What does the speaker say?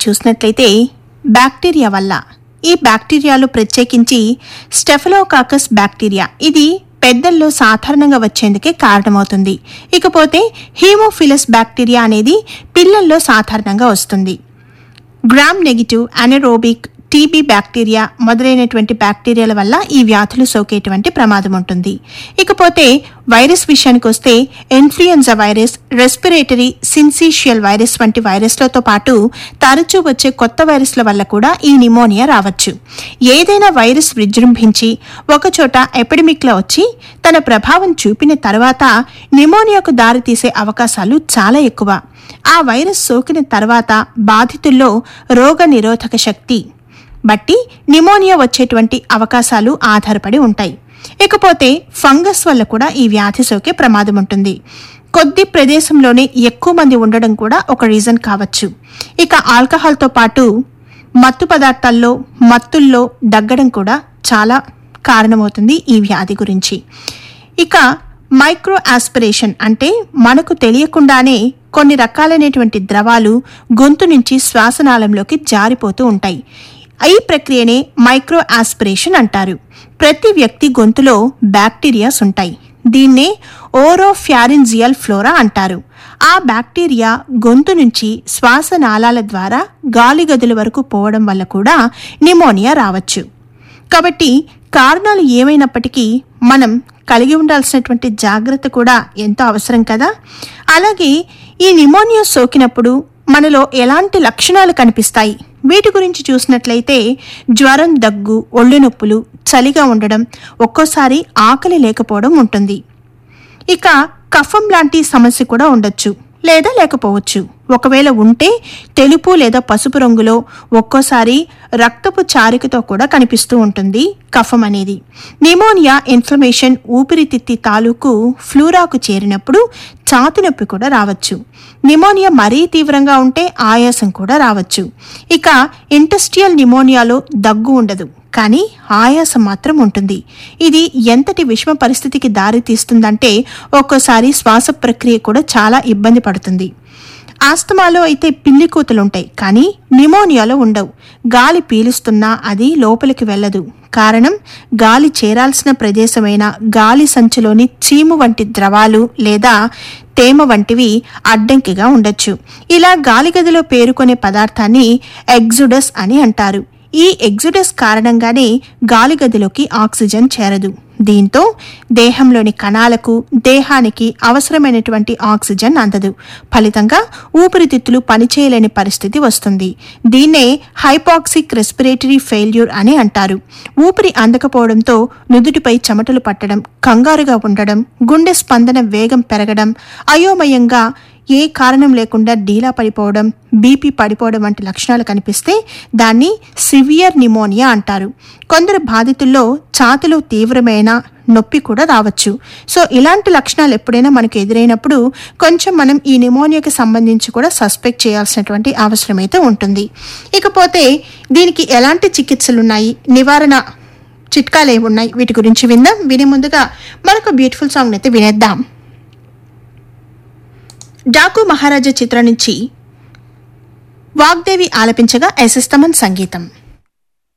చూసినట్లయితే బ్యాక్టీరియా వల్ల ఈ బ్యాక్టీరియాలు ప్రత్యేకించి స్టెఫలోకాకస్ బ్యాక్టీరియా ఇది పెద్దల్లో సాధారణంగా వచ్చేందుకే కారణమవుతుంది ఇకపోతే హీమోఫిలస్ బ్యాక్టీరియా అనేది పిల్లల్లో సాధారణంగా వస్తుంది gram negative anaerobic TB bacteria మొదలైనటువంటి బ్యాక్టీరియాల వల్ల ఈ వ్యాధులు సోకేటువంటి ప్రమాదం ఉంటుంది ఇకపోతే వైరస్ విషయానికి వస్తే influenza virus respiratory syncytial virus వంటి వైరస్లతో పాటు తరచూ వచ్చే కొత్త వైరస్ల వల్ల కూడా ఈ నిమోనియా రావచ్చు ఏదైనా వైరస్ విజృంభించి ఒకచోట ఎపిడమిక్లో వచ్చి తన ప్రభావం చూపిన తర్వాత నిమోనియాకు దారితీసే అవకాశాలు చాలా ఎక్కువ ఆ వైరస్ సోకిన తర్వాత బాధితుల్లో రోగ నిరోధక శక్తి బట్టి నిమోనియా వచ్చేటువంటి అవకాశాలు ఆధారపడి ఉంటాయి ఇకపోతే ఫంగస్ వల్ల కూడా ఈ వ్యాధి సోకే ప్రమాదం ఉంటుంది కొద్ది ప్రదేశంలోనే ఎక్కువ మంది ఉండడం కూడా ఒక రీజన్ కావచ్చు ఇక ఆల్కహాల్తో పాటు మత్తు పదార్థాల్లో మత్తుల్లో దగ్గడం కూడా చాలా కారణమవుతుంది ఈ వ్యాధి గురించి ఇక మైక్రో ఆస్పిరేషన్ అంటే మనకు తెలియకుండానే కొన్ని రకాలైనటువంటి ద్రవాలు గొంతు నుంచి శ్వాసనాళంలోకి జారిపోతూ ఉంటాయి ఈ ప్రక్రియనే మైక్రో ఆస్పిరేషన్ అంటారు ప్రతి వ్యక్తి గొంతులో బ్యాక్టీరియాస్ ఉంటాయి దీన్నే ఓరోఫ్యారిన్జియల్ ఫ్లోరా అంటారు ఆ బ్యాక్టీరియా గొంతు నుంచి శ్వాసనాళాల ద్వారా గాలి గదుల వరకు పోవడం వల్ల కూడా నిమోనియా రావచ్చు కాబట్టి కారణాలు ఏమైనప్పటికీ మనం కలిగి ఉండాల్సినటువంటి జాగ్రత్త కూడా ఎంతో అవసరం కదా అలాగే ఈ నిమోనియా సోకినప్పుడు మనలో ఎలాంటి లక్షణాలు కనిపిస్తాయి వీటి గురించి చూసినట్లయితే జ్వరం దగ్గు ఒళ్ళు నొప్పులు చలిగా ఉండడం ఒక్కోసారి ఆకలి లేకపోవడం ఉంటుంది ఇక కఫం లాంటి సమస్య కూడా ఉండొచ్చు లేదా లేకపోవచ్చు ఒకవేళ ఉంటే తెలుపు లేదా పసుపు రంగులో ఒక్కోసారి రక్తపు చారికతో కూడా కనిపిస్తూ ఉంటుంది కఫం అనేది నిమోనియా ఇన్ఫ్లమేషన్ ఊపిరితిత్తి తాలూకు ఫ్లూరాకు చేరినప్పుడు ఛాతి నొప్పి కూడా రావచ్చు నిమోనియా మరీ తీవ్రంగా ఉంటే ఆయాసం కూడా రావచ్చు ఇక ఇంటస్ట్రియల్ నిమోనియాలో దగ్గు ఉండదు కానీ ఆయాసం మాత్రం ఉంటుంది ఇది ఎంతటి విషమ పరిస్థితికి దారి తీస్తుందంటే ఒక్కోసారి శ్వాస ప్రక్రియ కూడా చాలా ఇబ్బంది పడుతుంది ఆస్తమాలో అయితే పిల్లి కూతులుంటాయి కానీ నిమోనియాలో ఉండవు గాలి పీలుస్తున్నా అది లోపలికి వెళ్ళదు కారణం గాలి చేరాల్సిన ప్రదేశమైన గాలి సంచిలోని చీము వంటి ద్రవాలు లేదా తేమ వంటివి అడ్డంకిగా ఉండొచ్చు ఇలా గాలి గదిలో పేరుకొనే పదార్థాన్ని ఎగ్జుడస్ అని అంటారు ఈ ఎగ్జుడస్ కారణంగానే గాలి గదిలోకి ఆక్సిజన్ చేరదు దీంతో దేహంలోని కణాలకు దేహానికి అవసరమైనటువంటి ఆక్సిజన్ అందదు ఫలితంగా ఊపిరితిత్తులు పనిచేయలేని పరిస్థితి వస్తుంది దీన్నే హైపాక్సిక్ రెస్పిరేటరీ ఫెయిల్యూర్ అని అంటారు ఊపిరి అందకపోవడంతో నుదుటిపై చెమటలు పట్టడం కంగారుగా ఉండడం గుండె స్పందన వేగం పెరగడం అయోమయంగా ఏ కారణం లేకుండా డీలా పడిపోవడం బీపీ పడిపోవడం వంటి లక్షణాలు కనిపిస్తే దాన్ని సివియర్ నిమోనియా అంటారు కొందరు బాధితుల్లో ఛాతిలో తీవ్రమైన నొప్పి కూడా రావచ్చు సో ఇలాంటి లక్షణాలు ఎప్పుడైనా మనకు ఎదురైనప్పుడు కొంచెం మనం ఈ నిమోనియాకి సంబంధించి కూడా సస్పెక్ట్ చేయాల్సినటువంటి అవసరం అయితే ఉంటుంది ఇకపోతే దీనికి ఎలాంటి చికిత్సలు ఉన్నాయి నివారణ చిట్కాలు ఏమి ఉన్నాయి వీటి గురించి విందాం వినే ముందుగా మనకు బ్యూటిఫుల్ సాంగ్ అయితే వినేద్దాం డాకు మహారాజా చిత్రం నుంచి వాగ్దేవి ఆలపించగా ఎస్ఎస్ తమన్ సంగీతం